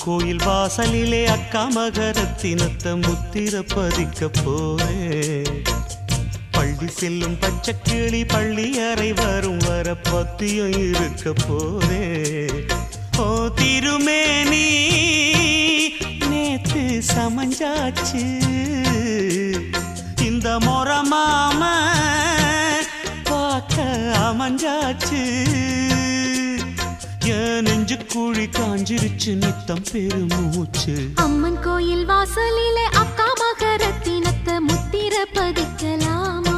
கோயில் வாசலிலே அக்கா மகரத்தினத்த முத்திர பதிக்க போறேன் பள்ளி செல்லும் பச்சை கிளி பள்ளி அறை வரும் வர பத்தியம் இருக்க போறே ஓ திருமேனி நேத்து சமஞ்சாச்சு இந்த முறை மாம பார்க்க அமைஞ்சாச்சு என் நெஞ்சு குழி காஞ்சிருச்சு நித்தம் பெருமூச்சு அம்மன் கோயில் வாசலிலே அக்கா மகரத்தினத்த முத்திர பதிக்கலாமா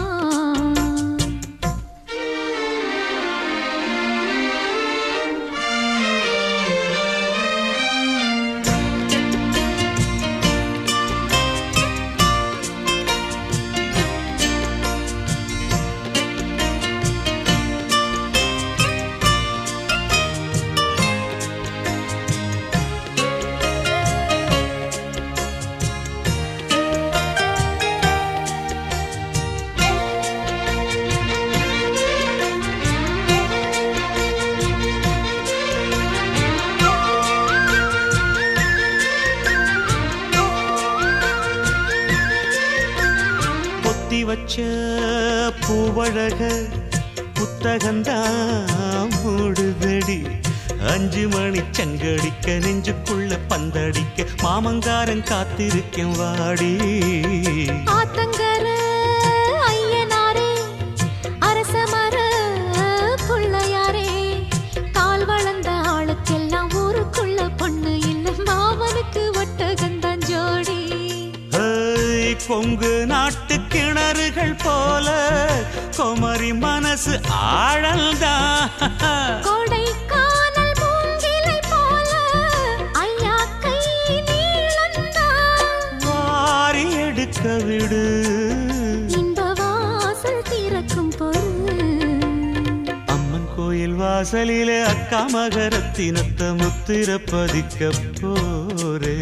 பொத்தி வச்ச பூவழக புத்தகந்தான் மூடுதடி அஞ்சு மணி சங்கடிக்க நெஞ்சுக்குள்ள பந்தடிக்க மாமங்காரன் காத்திருக்கேன் வாடி ஆத்தங்கர ஐயனாரே அரச மர புள்ளையாரே கால் வளர்ந்த ஆளுக்கெல்லாம் ஊருக்குள்ள பொண்ணு இல்ல மாமனுக்கு ஒட்டகந்தான் ஜோடி ஏய், கொங்கு நாட்டு கிணறுகள் போல குமரி மனசு ஆழல்தான் கோடை கானல் மூங்கிலை போல ஐயா கை நீளந்தான் வாரி எடுக்க விடு இன்ப வாசல் திறக்கும் பொருள் அம்மன் கோயில் வாசலிலே அக்கா மகரத்தினத்த முத்திர பதிக்க போரே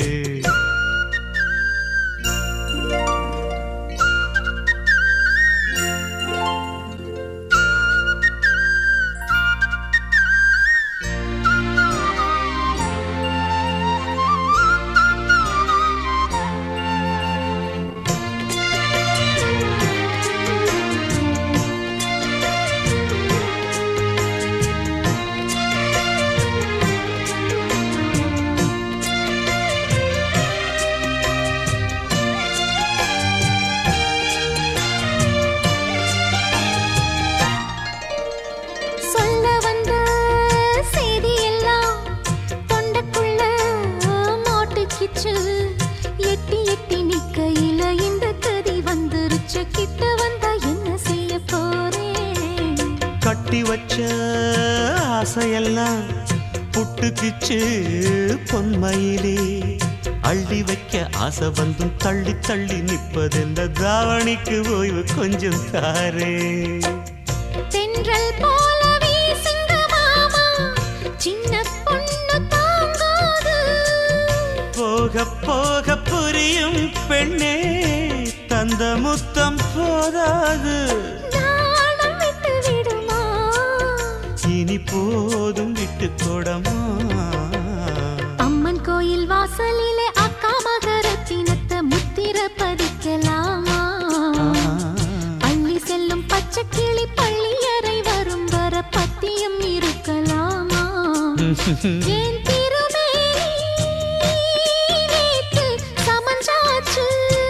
சொல்ல வந்த செய்தி எல்லாம் தொண்டக்குள்ள மாட்டுக்கிச்சு எட்டி எட்டி நிக்கையில இந்த கதி வந்துருச்சு கிட்ட வந்தா என்ன செய்ய போறேன் கட்டி வச்ச ஆசையெல்லாம் புட்டுக்கிச்சு பொன்மயிலே அள்ளி வைக்க ஆசை வந்தும் தள்ளி தள்ளி நிற்பதெந்த தாவணிக்கு ஓய்வு கொஞ்சம் தாரே தென்றல் போல வீசுங்க மாமா சின்ன பொண்ணு தாங்காது போக போக புரியும் பெண்ணே தந்த முத்தம் போதாது நாணம் விட்டு விடுமா இனி போதும் விட்டு கொடமா அம்மன் கோயில் வாசலிலே அக்கா மகரத்தினத்த முத்திர பதிக்கலாமா பள்ளி செல்லும் பச்சை கிளி பள்ளியறை வரும் வர பத்தியம் இருக்கலாமா ஏன் திருமேனி நேத்து சமஞ்சாச்சு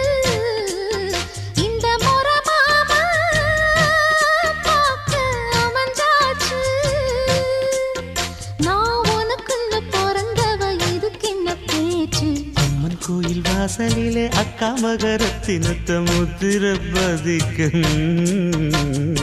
இந்த முறை மாமா பார்க்க அமைஞ்சாச்சு நான் உனக்குன்னு பிறந்தவ இதுக்கு என்ன பேச்சு அம்மன் கோயில் வாசலிலே அக்கா மகரத்தினத்த முத்திர பதிக்கும்